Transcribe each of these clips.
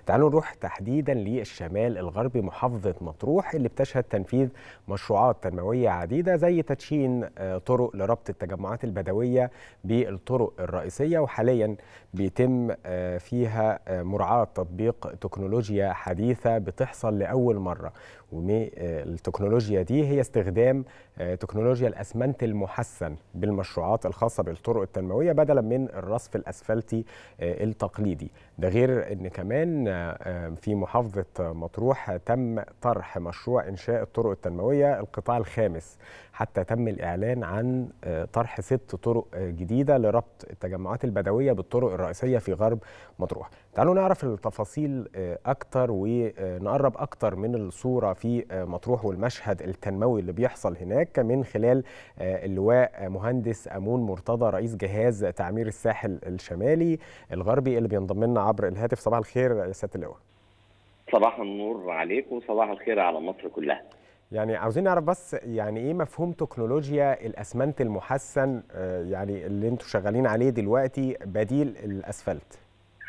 تعالوا نروح تحديدا للشمال الغربي محافظة مطروح اللي بتشهد تنفيذ مشروعات تنموية عديدة زي تدشين طرق لربط التجمعات البدوية بالطرق الرئيسية وحاليا بيتم فيها مراعاة تطبيق تكنولوجيا حديثة بتحصل لأول مرة والتكنولوجيا دي هي استخدام تكنولوجيا الأسمنت المحسن بالمشروعات الخاصة بالطرق التنموية بدلا من الرصف الأسفلتي التقليدي ده غير أن كمان في محافظة مطروح تم طرح مشروع إنشاء الطرق التنموية القطاع الخامس حتى تم الإعلان عن طرح ست طرق جديدة لربط التجمعات البدوية بالطرق الرئيسية في غرب مطروح تعالوا نعرف التفاصيل أكتر ونقرب أكتر من الصورة في مطروح والمشهد التنموي اللي بيحصل هناك من خلال اللواء مهندس أمون مرتضى رئيس جهاز تعمير الساحل الشمالي الغربي اللي بينضم لنا عبر الهاتف صباح الخير يا سيادة اللواء صباح النور عليكم وصباح الخير على مصر كلها يعني عاوزين نعرف بس يعني ايه مفهوم تكنولوجيا الاسمنت المحسن يعني اللي انتم شغالين عليه دلوقتي بديل الاسفلت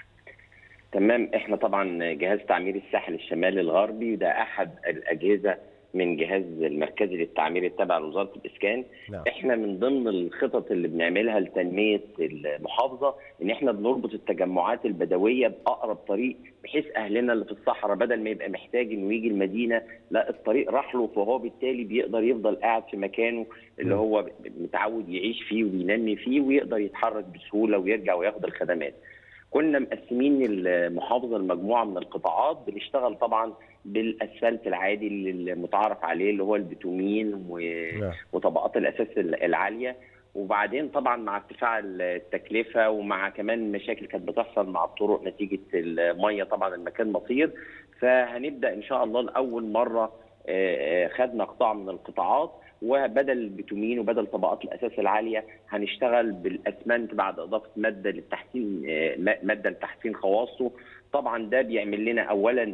تمام احنا طبعا جهاز تعمير الساحل الشمالي الغربي وده احد الاجهزه من جهاز المركزي للتعمير التابع لوزاره الاسكان نعم. احنا من ضمن الخطط اللي بنعملها لتنميه المحافظه ان احنا بنربط التجمعات البدويه باقرب طريق بحيث اهلنا اللي في الصحراء بدل ما يبقى محتاج انه يجي المدينه لا الطريق راح له فهو بالتالي بيقدر يفضل قاعد في مكانه اللي هو متعود يعيش فيه وبينمي فيه ويقدر يتحرك بسهوله ويرجع وياخد الخدمات. كنا مقسمين المحافظه لمجموعه من القطاعات بنشتغل طبعا بالاسفلت العادي اللي المتعارف عليه اللي هو البتومين وطبقات الاساس العاليه وبعدين طبعا مع ارتفاع التكلفه ومع كمان مشاكل كانت بتحصل مع الطرق نتيجه الميه طبعا المكان مطير فهنبدا ان شاء الله لاول مره خدنا قطاع من القطاعات وبدل البتومين وبدل طبقات الاساس العاليه هنشتغل بالاسمنت بعد اضافه ماده للتحسين ماده لتحسين خواصه طبعا ده بيعمل لنا اولا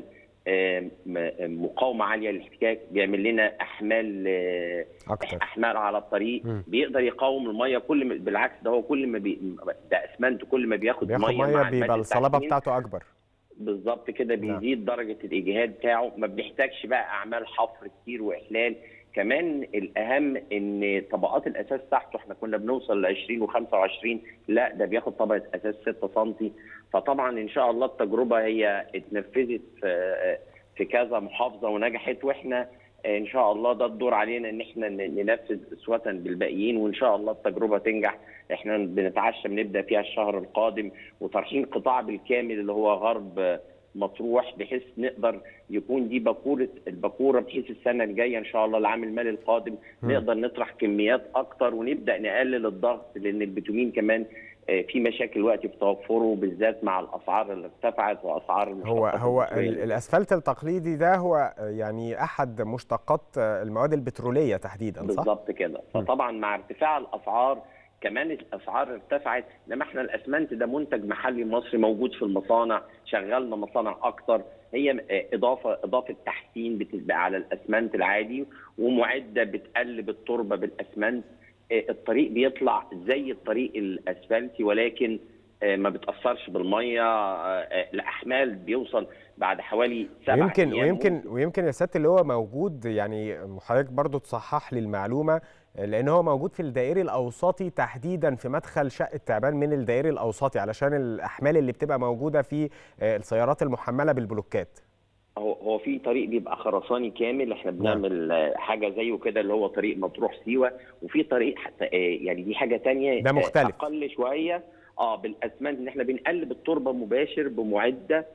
مقاومه عاليه للاحتكاك بيعمل لنا احمال أكتر. احمال على الطريق م. بيقدر يقاوم الميه كل ما بالعكس ده هو كل ما بي ده اسمنت كل ما بياخد, بياخد ميه, مية بيبقى الصلابه بتاعته اكبر بالظبط كده بيزيد نعم. درجه الاجهاد بتاعه ما بنحتاجش بقى اعمال حفر كتير واحلال كمان الاهم ان طبقات الاساس تحته احنا كنا بنوصل ل 20 و25 لا ده بياخد طبقه اساس 6 سم فطبعا ان شاء الله التجربه هي اتنفذت في في كذا محافظه ونجحت واحنا ان شاء الله ده الدور علينا ان احنا ننفذ اسوه بالباقيين وان شاء الله التجربه تنجح احنا بنتعشى بنبدا فيها الشهر القادم وطرحين قطاع بالكامل اللي هو غرب مطروح بحيث نقدر يكون دي باكوره الباكوره بحيث السنه الجايه ان شاء الله العام المالي القادم م. نقدر نطرح كميات اكتر ونبدا نقلل الضغط لان البتومين كمان في مشاكل دلوقتي في توفره بالذات مع الاسعار اللي ارتفعت واسعار هو هو الاسفلت التقليدي ده هو يعني احد مشتقات المواد البتروليه تحديدا صح؟ بالظبط كده فطبعا مع ارتفاع الاسعار كمان الاسعار ارتفعت انما احنا الاسمنت ده منتج محلي مصري موجود في المصانع شغلنا مصانع اكتر هي اضافه اضافه تحسين بتبقى على الاسمنت العادي ومعده بتقلب التربه بالاسمنت الطريق بيطلع زي الطريق الاسفلتي ولكن ما بتاثرش بالميه الاحمال بيوصل بعد حوالي سبع ويمكن ويمكن ويمكن يا سياده اللي هو موجود يعني حضرتك برضو تصحح لي المعلومه لان هو موجود في الدائري الاوسطي تحديدا في مدخل شقه تعبان من الدائري الاوسطي علشان الاحمال اللي بتبقى موجوده في السيارات المحمله بالبلوكات هو هو في طريق بيبقى خرساني كامل احنا بنعمل نعم. حاجه زيه كده اللي هو طريق مطروح سيوه وفي طريق حتى يعني دي حاجه ثانيه ده مختلف اقل شويه اه بالاسمنت ان احنا بنقلب التربه مباشر بمعده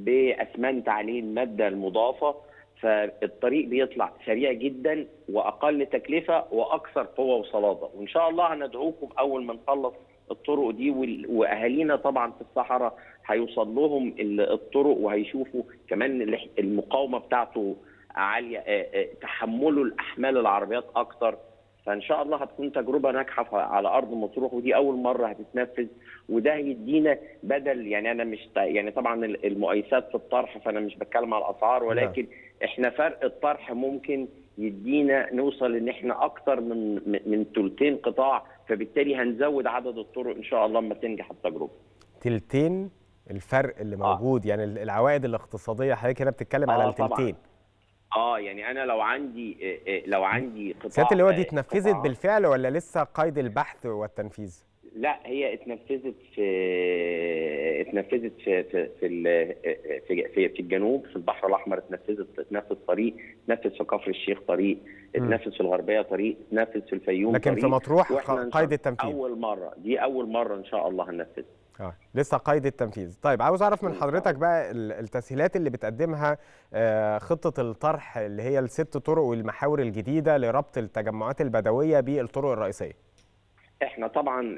باسمنت عليه الماده المضافه فالطريق بيطلع سريع جدا واقل تكلفه واكثر قوه وصلابه وان شاء الله هندعوكم اول ما نخلص الطرق دي واهالينا طبعا في الصحراء هيوصل لهم الطرق وهيشوفوا كمان المقاومه بتاعته عاليه تحمله الاحمال العربيات اكتر فان شاء الله هتكون تجربه ناجحه على ارض مطروح ودي اول مره هتتنفذ وده هيدينا بدل يعني انا مش يعني طبعا المقايسات في الطرح فانا مش بتكلم على الاسعار ولكن احنا فرق الطرح ممكن يدينا نوصل ان احنا اكتر من من ثلثين قطاع فبالتالي هنزود عدد الطرق ان شاء الله لما تنجح التجربه. تلتين الفرق اللي موجود آه. يعني العوائد الاقتصاديه حضرتك هنا بتتكلم آه على التلتين اه يعني انا لو عندي لو عندي قطاع سياده اللواء دي اتنفذت بالفعل ولا لسه قيد البحث والتنفيذ؟ لا هي اتنفذت في اتنفذت في في في في, في, في الجنوب في البحر الاحمر اتنفذت اتنفذ طريق اتنفذ في كفر الشيخ طريق اتنفذ في الغربيه طريق اتنفذ في الفيوم لكن طريق في مطروح قيد التنفيذ اول مره دي اول مره ان شاء الله هننفذ اه لسه قيد التنفيذ طيب عاوز اعرف من حضرتك بقى التسهيلات اللي بتقدمها خطه الطرح اللي هي الست طرق والمحاور الجديده لربط التجمعات البدويه بالطرق الرئيسيه احنا طبعا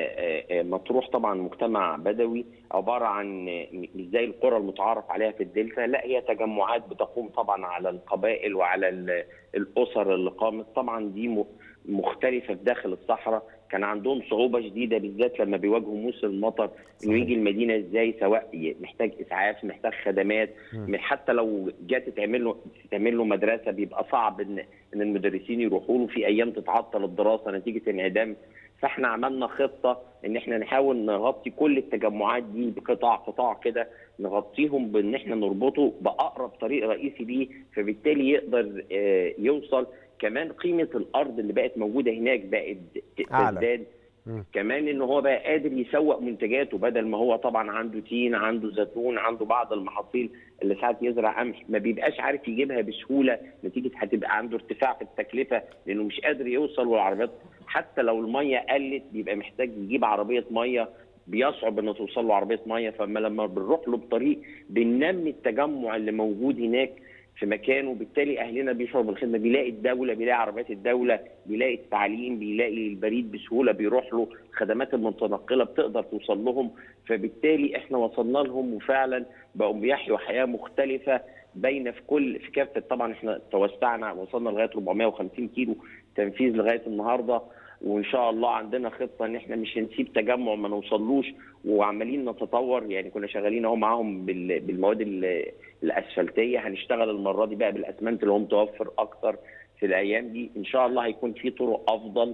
مطروح طبعا مجتمع بدوي عباره عن مش زي القرى المتعارف عليها في الدلتا لا هي تجمعات بتقوم طبعا على القبائل وعلى الاسر اللي قامت طبعا دي مختلفه في داخل الصحراء كان عندهم صعوبه شديده بالذات لما بيواجهوا موسم المطر انه يجي المدينه ازاي سواء محتاج اسعاف محتاج خدمات م. حتى لو جت تعمل له تعمل له مدرسه بيبقى صعب ان ان المدرسين يروحوا له في ايام تتعطل الدراسه نتيجه انعدام فاحنا عملنا خطه ان احنا نحاول نغطي كل التجمعات دي بقطاع قطاع كده نغطيهم بان احنا نربطه باقرب طريق رئيسي ليه فبالتالي يقدر يوصل كمان قيمه الارض اللي بقت موجوده هناك بقت تزداد كمان ان هو بقى قادر يسوق منتجاته بدل ما هو طبعا عنده تين عنده زيتون عنده بعض المحاصيل اللي ساعات يزرع قمح ما بيبقاش عارف يجيبها بسهوله نتيجه هتبقى عنده ارتفاع في التكلفه لانه مش قادر يوصل والعربيات حتى لو الميه قلت بيبقى محتاج يجيب عربيه ميه بيصعب انه توصل له عربيه ميه فما لما بنروح له بطريق بننمي التجمع اللي موجود هناك في مكانه وبالتالي اهلنا بيشعروا بالخدمه بيلاقي الدوله بيلاقي عربيات الدوله بيلاقي التعليم بيلاقي البريد بسهوله بيروح له الخدمات المتنقله بتقدر توصل لهم فبالتالي احنا وصلنا لهم وفعلا بقوا بيحيوا حياه مختلفه باينه في كل في كافه طبعا احنا توسعنا وصلنا لغايه 450 كيلو تنفيذ لغايه النهارده وان شاء الله عندنا خطه ان احنا مش هنسيب تجمع ما نوصلوش وعمالين نتطور يعني كنا شغالين اهو معاهم بالمواد الاسفلتيه هنشتغل المره دي بقى بالاسمنت اللي هو متوفر اكتر في الايام دي ان شاء الله هيكون في طرق افضل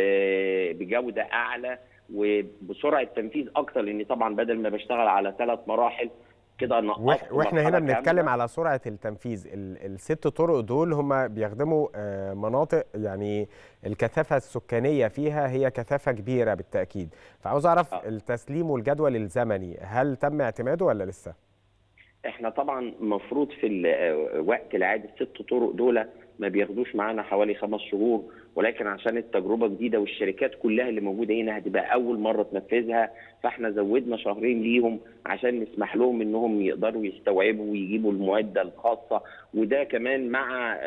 بجوده اعلى وبسرعه تنفيذ اكتر لان طبعا بدل ما بشتغل على ثلاث مراحل كده نقصت واحنا هنا بنتكلم على سرعه التنفيذ الست طرق دول هم بيخدموا مناطق يعني الكثافه السكانيه فيها هي كثافه كبيره بالتاكيد فعاوز اعرف أه. التسليم والجدول الزمني هل تم اعتماده ولا لسه احنا طبعا المفروض في الوقت العادي الست طرق دول ما بياخدوش معانا حوالي خمس شهور ولكن عشان التجربه جديده والشركات كلها اللي موجوده هنا هتبقى اول مره تنفذها فاحنا زودنا شهرين ليهم عشان نسمح لهم انهم يقدروا يستوعبوا ويجيبوا المعده الخاصه وده كمان مع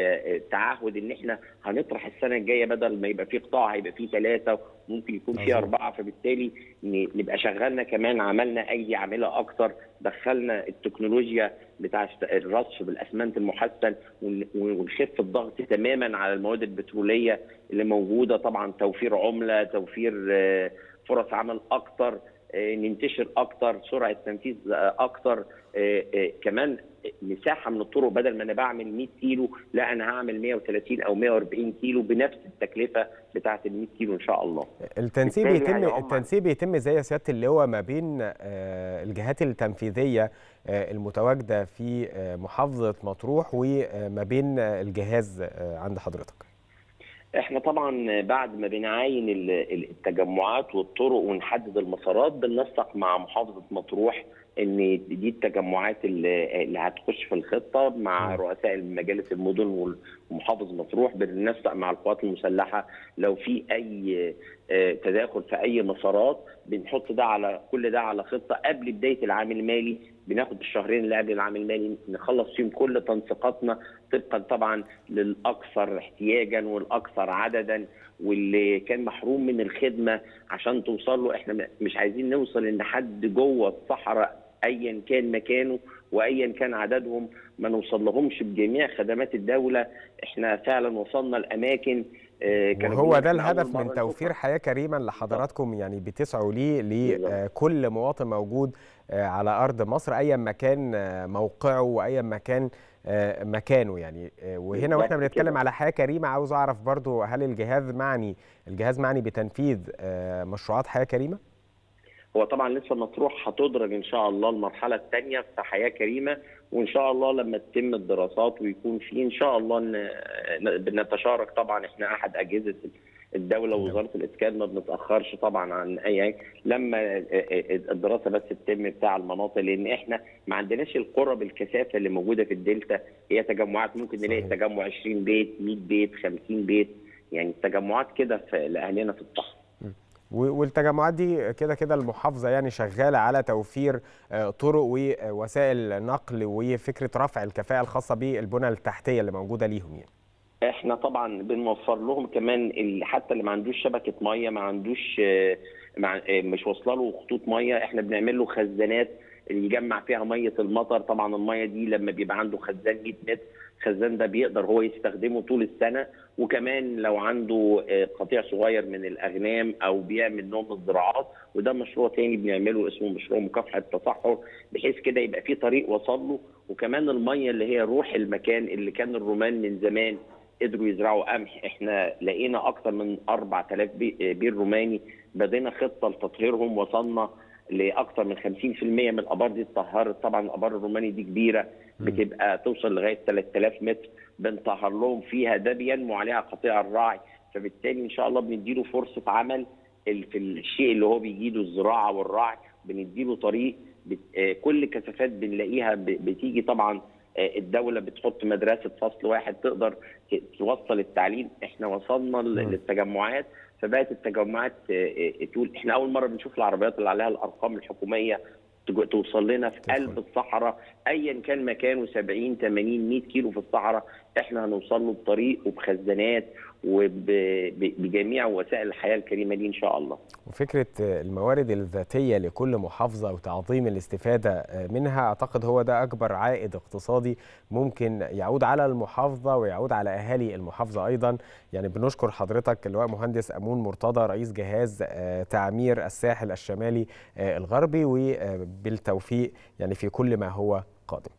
تعهد ان احنا هنطرح السنه الجايه بدل ما يبقى في قطاع هيبقى في ثلاثه ممكن يكون في اربعه فبالتالي نبقى شغلنا كمان عملنا ايدي عامله اكتر دخلنا التكنولوجيا بتاع الرصف بالاسمنت المحسن ونخف الضغط تماما على المواد البتروليه اللي موجوده طبعا توفير عمله توفير فرص عمل اكتر ننتشر اكتر سرعه تنفيذ اكتر كمان مساحه من الطرق بدل ما انا بعمل 100 كيلو لا انا هعمل 130 او 140 كيلو بنفس التكلفه بتاعه ال 100 كيلو ان شاء الله. التنسيق بيتم التنسيق بيتم ازاي يا سياده اللواء ما بين الجهات التنفيذيه المتواجده في محافظه مطروح وما بين الجهاز عند حضرتك؟ احنا طبعا بعد ما بنعاين التجمعات والطرق ونحدد المسارات بننسق مع محافظه مطروح ان دي التجمعات اللي هتخش في الخطه مع رؤساء مجالس المدن ومحافظ مطروح بننسق مع القوات المسلحه لو في اي تداخل في اي مسارات بنحط ده على كل ده على خطه قبل بدايه العام المالي بناخد الشهرين اللي قبل العام المالي نخلص فيهم كل تنسيقاتنا طبقا طبعا للاكثر احتياجا والاكثر عددا واللي كان محروم من الخدمه عشان توصل له احنا مش عايزين نوصل ان حد جوه الصحراء ايا كان مكانه وايا كان عددهم ما نوصل لهمش بجميع خدمات الدوله احنا فعلا وصلنا الاماكن وهو ده الهدف من توفير حياه كريمه لحضراتكم يعني بتسعوا ليه لكل مواطن موجود على ارض مصر ايا ما كان موقعه وايا ما كان مكانه يعني وهنا واحنا بنتكلم على حياه كريمه عاوز اعرف برضو هل الجهاز معني الجهاز معني بتنفيذ مشروعات حياه كريمه؟ هو طبعا لسه مطروح هتدرج ان شاء الله المرحله الثانيه في حياه كريمه وان شاء الله لما تتم الدراسات ويكون في ان شاء الله بنتشارك طبعا احنا احد اجهزه الدوله ووزاره الاسكان ما بنتاخرش طبعا عن اي لما الدراسه بس تتم بتاع المناطق لان احنا ما عندناش القرى بالكثافه اللي موجوده في الدلتا هي تجمعات ممكن نلاقي تجمع 20 بيت 100 بيت 50 بيت يعني تجمعات كده لاهلنا في الصحراء والتجمعات دي كده كده المحافظه يعني شغاله على توفير طرق ووسائل نقل وفكره رفع الكفاءه الخاصه بالبنى التحتيه اللي موجوده ليهم يعني. احنا طبعا بنوفر لهم كمان اللي حتى اللي ما عندوش شبكه ميه ما عندوش مع مش واصله له خطوط ميه احنا بنعمل له خزانات اللي يجمع فيها ميه المطر طبعا الميه دي لما بيبقى عنده خزان 100 متر الخزان ده بيقدر هو يستخدمه طول السنه وكمان لو عنده قطيع صغير من الاغنام او بيعمل نوع من الزراعات وده مشروع تاني بنعمله اسمه مشروع مكافحه التصحر بحيث كده يبقى في طريق وصل له وكمان الميه اللي هي روح المكان اللي كان الرومان من زمان قدروا يزرعوا قمح احنا لقينا اكثر من 4000 بير روماني بدينا خطه لتطهيرهم وصلنا لاكثر من 50% من الابار دي اتطهرت طبعا الابار الروماني دي كبيره بتبقى توصل لغايه 3000 متر بنطهر لهم فيها ده بينمو عليها قطيع الراعي فبالتالي ان شاء الله بنديله فرصه عمل في الشيء اللي هو بيجيده الزراعه والراعي بنديله طريق كل كثافات بنلاقيها بتيجي طبعا الدوله بتحط مدرسه فصل واحد تقدر توصل التعليم احنا وصلنا للتجمعات فبقت التجمعات تقول احنا اول مره بنشوف العربيات اللي عليها الارقام الحكوميه توصل لنا في قلب الصحراء ايا كان مكانه 70 80 100 كيلو في الصحراء احنا هنوصل له بطريق وبخزانات وبجميع وسائل الحياه الكريمه دي ان شاء الله. وفكره الموارد الذاتيه لكل محافظه وتعظيم الاستفاده منها اعتقد هو ده اكبر عائد اقتصادي ممكن يعود على المحافظه ويعود على اهالي المحافظه ايضا يعني بنشكر حضرتك اللواء مهندس امون مرتضى رئيس جهاز تعمير الساحل الشمالي الغربي وبالتوفيق يعني في كل ما هو قادم.